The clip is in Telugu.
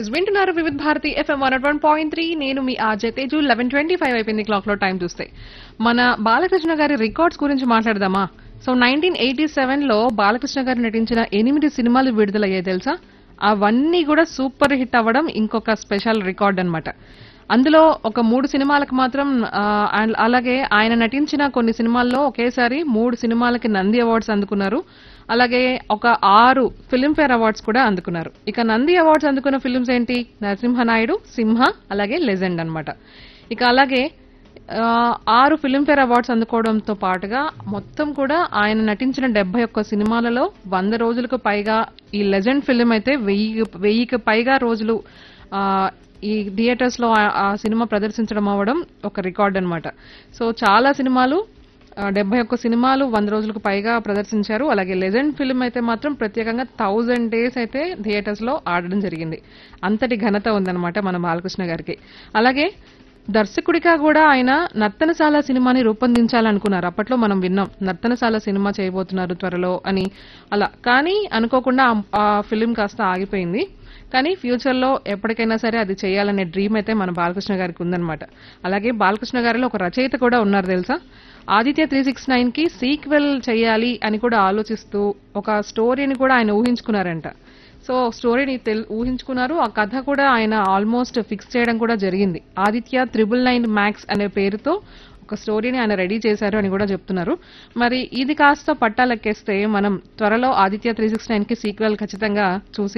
Yes, వింటున్నారు Vividh Bharati FM one one point three నేను మీ RJ Teju eleven twenty five అయిపోయింది క్లాక్ లో టైం చూస్తే మన బాలకృష్ణ గారి రికార్డ్స్ గురించి మాట్లాడదామా సో నైన్టీన్ ఎయిటీ సెవెన్ లో బాలకృష్ణ గారు నటించిన ఎనిమిది సినిమాలు విడుదలయ్యాయి తెలుసా అవన్నీ కూడా సూపర్ హిట్ అవ్వడం ఇంకొక స్పెషల్ రికార్డ్ అన్నమాట అందులో ఒక మూడు సినిమాలకు మాత్రం ఆ, and అలాగే ఆయన నటించిన కొన్ని సినిమాల్లో ఒకేసారి మూడు సినిమాలకి నంది అవార్డ్స్ అందుకున్నారు అలాగే ఒక ఆరు ఫిల్మ్ఫేర్ అవార్డ్స్ కూడా అందుకున్నారు ఇక నంది అవార్డ్స్ అందుకున్న ఫిల్మ్స్ ఏంటి నరసింహనాయుడు సింహ అలాగే లెజెండ్ అన్నమాట ఇక అలాగే ఆ, ఆరు ఫిల్మ్ఫేర్ అవార్డ్స్ అందుకోవడంతో పాటుగా మొత్తం కూడా ఆయన నటించిన డెబ్బై ఒక్క సినిమాలలో వంద రోజులకు పైగా ఈ లెజెండ్ ఫిల్మ్ అయితే వెయ్యి వెయ్యికి పైగా రోజులు ఆ, ఈ థియేటర్స్ లో ఆ- ఆ సినిమా ప్రదర్శించడం అవ్వడం ఒక రికార్డ్ అన్నమాట సో చాలా సినిమాలు ఆ, డెబ్బై ఒక్క సినిమాలు వంద రోజులకు పైగా ప్రదర్శించారు అలాగే లెజెండ్ ఫిల్మ్ అయితే మాత్రం ప్రత్యేకంగా థౌజండ్ డేస్ అయితే థియేటర్స్ లో ఆడడం జరిగింది అంతటి ఘనత ఉందన్నమాట మన బాలకృష్ణ గారికి అలాగే దర్శకుడిగా కూడా ఆయన నర్తనశాల సినిమాని రూపొందించాలనుకున్నారు అప్పట్లో మనం విన్నాం నర్తనశాల సినిమా చేయబోతున్నారు త్వరలో అని అలా కానీ అనుకోకుండా ఆ- ఆ ఫిలిం కాస్త ఆగిపోయింది కానీ ఫ్యూచర్ లో ఎప్పటికైనా సరే అది చేయాలనే డ్రీమ్ అయితే మన బాలకృష్ణ గారికి ఉందన్నమాట అలాగే బాలకృష్ణ గారిలో ఒక రచయిత కూడా ఉన్నారు తెలుసా ఆదిత్య త్రీ సిక్స్ నైన్ కి సీక్వెల్ చేయాలి అని కూడా ఆలోచిస్తూ ఒక స్టోరీని కూడా ఆయన ఊహించుకున్నారంట సో స్టోరీని తెల్ ఊహించుకున్నారు ఆ కథ కూడా ఆయన ఆల్మోస్ట్ ఫిక్స్ చేయడం కూడా జరిగింది ఆదిత్య త్రిబుల్ నైన్ మ్యాక్స్ అనే పేరుతో ఒక స్టోరీని ఆయన రెడీ చేశారు అని కూడా చెప్తున్నారు మరి ఇది కాస్త పట్టాలెక్కేస్తే మనం త్వరలో ఆదిత్య త్రీ సిక్స్ నైన్ కి సీక్వెల్ ఖచ్చితంగా చూసి